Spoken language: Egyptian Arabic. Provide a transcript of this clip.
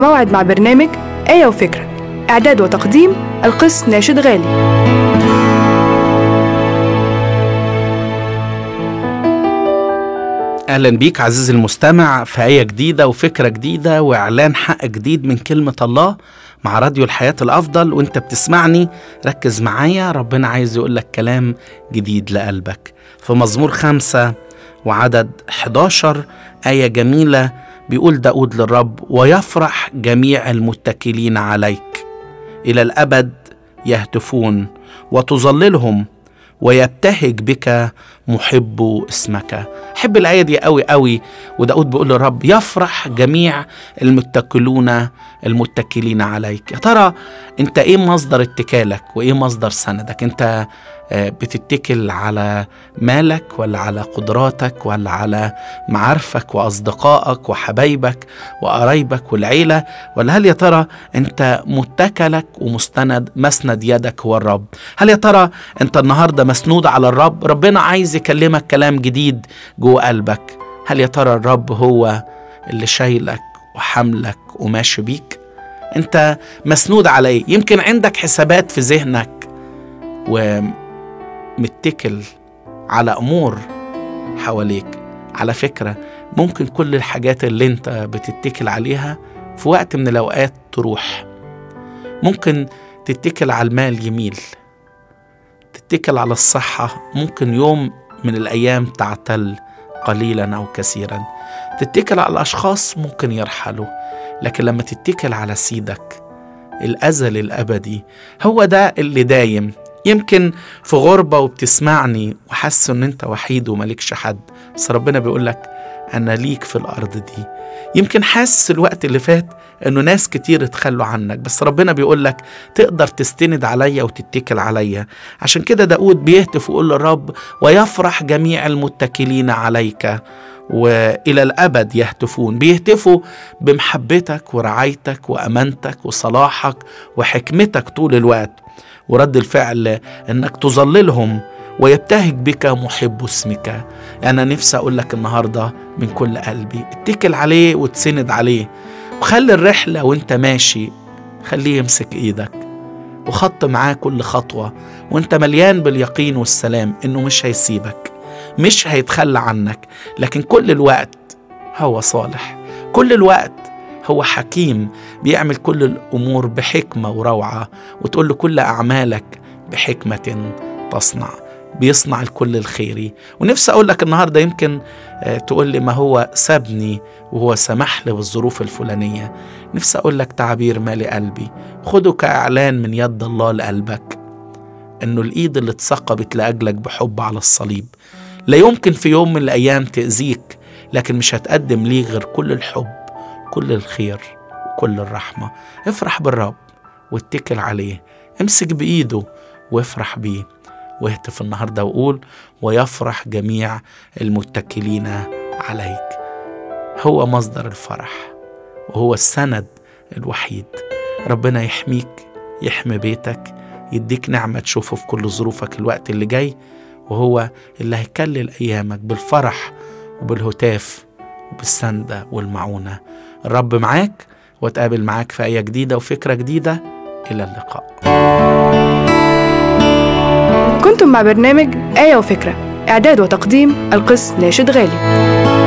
موعد مع برنامج آية وفكرة إعداد وتقديم القس ناشد غالي اهلا بيك عزيزي المستمع في آية جديدة وفكرة جديدة واعلان حق جديد من كلمة الله مع راديو الحياة الافضل وانت بتسمعني ركز معايا ربنا عايز يقول لك كلام جديد لقلبك في مزمور خمسة وعدد 11 آية جميلة بيقول داود للرب ويفرح جميع المتكلين عليك إلى الأبد يهتفون وتظللهم ويبتهج بك محب اسمك حب الآية دي قوي قوي وداود بيقول للرب يفرح جميع المتكلون المتكلين عليك يا ترى انت ايه مصدر اتكالك وايه مصدر سندك انت بتتكل على مالك ولا على قدراتك ولا على معارفك واصدقائك وحبايبك وقرايبك والعيله ولا هل يا ترى انت متكلك ومستند مسند يدك هو الرب هل يا ترى انت النهارده مسنود على الرب ربنا عايز يكلمك كلام جديد جوه قلبك هل يا ترى الرب هو اللي شايلك وحملك وماشي بيك انت مسنود على ايه يمكن عندك حسابات في ذهنك ومتكل على امور حواليك على فكره ممكن كل الحاجات اللي انت بتتكل عليها في وقت من الاوقات تروح ممكن تتكل على المال يميل تتكل على الصحه ممكن يوم من الايام تعتل قليلا او كثيرا تتكل على الاشخاص ممكن يرحلوا لكن لما تتكل على سيدك الازل الابدي هو ده اللي دايم يمكن في غربه وبتسمعني وحاسس ان انت وحيد وملكش حد بس ربنا بيقول لك انا ليك في الارض دي يمكن حاسس الوقت اللي فات انه ناس كتير اتخلوا عنك بس ربنا بيقول لك تقدر تستند عليا وتتكل عليا عشان كده داود بيهتف ويقول للرب ويفرح جميع المتكلين عليك والى الابد يهتفون بيهتفوا بمحبتك ورعايتك وامانتك وصلاحك وحكمتك طول الوقت ورد الفعل انك تظللهم ويبتهج بك محب اسمك انا نفسي اقول لك النهارده من كل قلبي اتكل عليه وتسند عليه وخلي الرحله وانت ماشي خليه يمسك ايدك وخط معاه كل خطوه وانت مليان باليقين والسلام انه مش هيسيبك مش هيتخلى عنك لكن كل الوقت هو صالح كل الوقت هو حكيم بيعمل كل الامور بحكمه وروعه وتقول له كل اعمالك بحكمه تصنع بيصنع الكل الخيري ونفسي اقول لك النهارده يمكن تقول لي ما هو سابني وهو سمح لي بالظروف الفلانيه نفسي اقول لك تعبير مالي قلبي خده كاعلان من يد الله لقلبك انه الايد اللي اتثقبت لاجلك بحب على الصليب لا يمكن في يوم من الايام تاذيك لكن مش هتقدم ليه غير كل الحب كل الخير وكل الرحمه افرح بالرب واتكل عليه امسك بايده وافرح بيه واهتف النهارده وقول ويفرح جميع المتكلين عليك هو مصدر الفرح وهو السند الوحيد ربنا يحميك يحمي بيتك يديك نعمة تشوفه في كل ظروفك الوقت اللي جاي وهو اللي هيكلل أيامك بالفرح وبالهتاف وبالسندة والمعونة الرب معاك واتقابل معاك في آية جديدة وفكرة جديدة إلى اللقاء كنتم مع برنامج آية وفكرة إعداد وتقديم القس ناشد غالي